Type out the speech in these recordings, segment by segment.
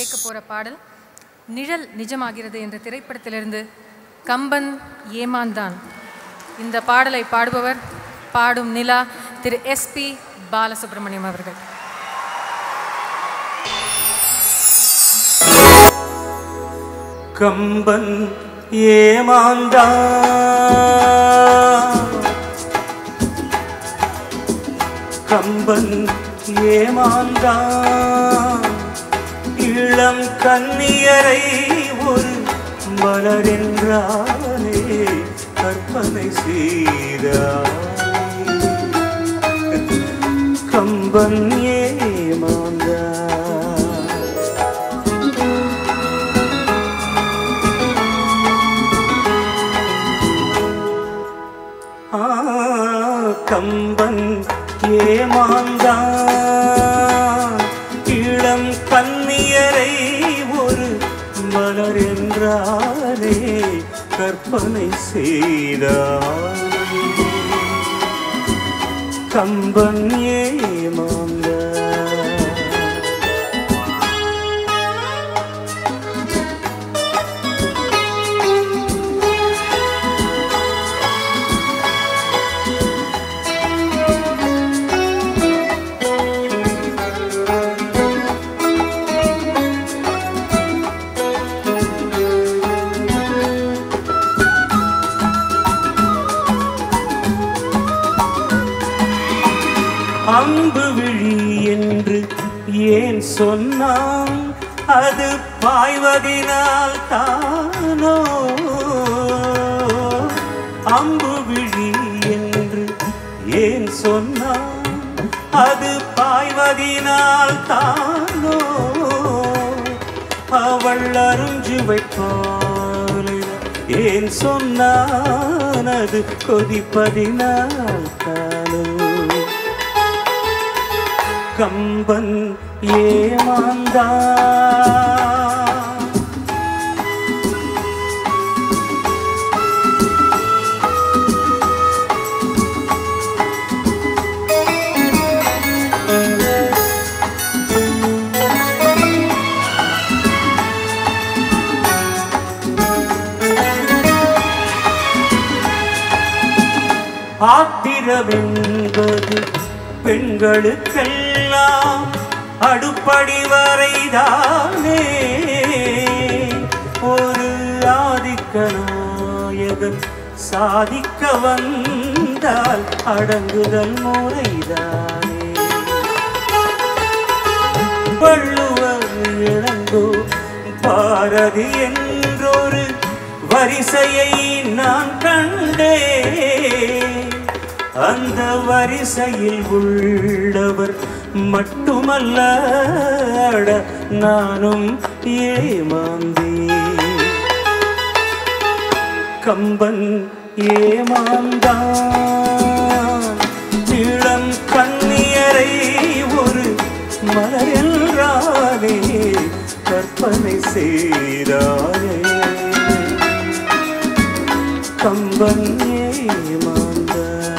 கேட்க போகிற பாடல் நிழல் நிஜமாகிறது என்ற திரைப்படத்திலிருந்து கம்பன் ஏமாந்தான் இந்த பாடலை பாடுபவர் பாடும் நிலா திரு எஸ்பி பாலசுப்ரமணியம் அவர்கள் கம்பன் ஏமாந்தா கம்பன் ஏமாந்தா இளம் கன்னியரை ஒரு மலரென்றாலே கற்பனை செய்தார் கம்பன் ஏமாந்தா ஆ, கம்பன் ஏமாந்தான் இளம் கன்னியரை ஒரு மலர் என்றாரே கற்பனை செய்தார் கம்பன் ஏமாந்தான் அம்பு விழி என்று ஏன் சொன்னான் அது பாய்வதினால் தானோ அம்பு விழி என்று ஏன் சொன்னான் அது பாய்வதினால் தானோ அவள் அருஞ்சு வைப்பாள் ஏன் சொன்னான் அது கொதிப்பதினால் தானோ கம்பன் ஏமாந்தா ஆத்திரவென்பது பெண்களுக்கெல்லாம் அடுப்படி வரைதானே ஒரு ஆதிக்க நாயகன் சாதிக்க வந்தால் அடங்குதல் முறைதானே வள்ளுவர் இளங்கோ பாரதி என்றொரு வரிசையை நான் கண்டேன் அந்த வரிசையில் உள்ளவர் மட்டுமல்ல அட, நானும் ஏமாந்தேன் கம்பன் ஏமாந்தான் இளம் கண்ணியரை ஒரு மலரென்றானே கற்பனை செய்தானே கம்பன் ஏமாந்தான்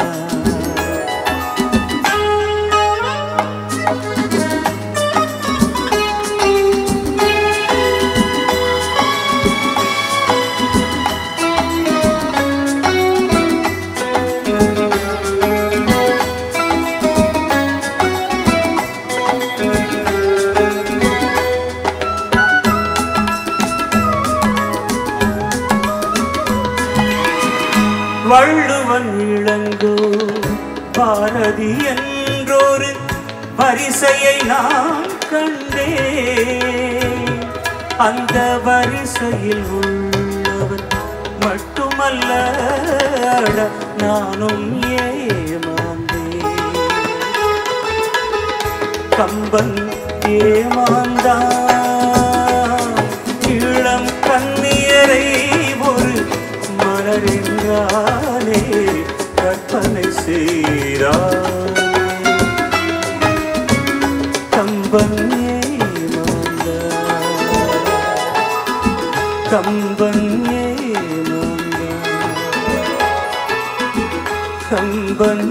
வள்ளுவன் இளங்கோ பாரதி என்றொரு வரிசையை நான் கண்டேன் அந்த வரிசையில் உள்ளவர் மட்டுமல்ல அட, நானும் ஏமாந்தேன் கம்பன் ஏமாந்தான் இளம் கண்ணியரை ஒரு மலரென்றாலே கற்பனை செய்தார் கம்பன் ஏமாந்தான் கம்பன் ஏமாந்தான் கம்பன்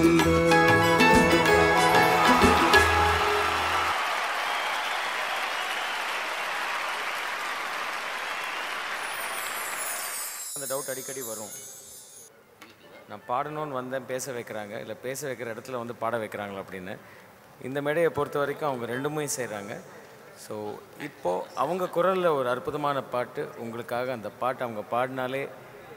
ஏமாந்தான் பாடணும்னு வந்தேன் பேச வைக்கிறாங்க இல்லை பேச வைக்கிற இடத்துல வந்து பாட வைக்கிறாங்களா அப்படின்னு இந்த மேடையை பொறுத்த வரைக்கும் அவங்க ரெண்டுமே செய்கிறாங்க ஸோ இப்போது அவங்க குரலில் ஒரு அற்புதமான பாட்டு உங்களுக்காக அந்த பாட்டு அவங்க பாடினாலே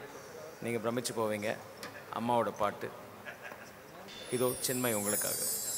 நீங்கள் பிரமிச்சு போவீங்க அம்மாவோட பாட்டு இதோ சின்மை உங்களுக்காக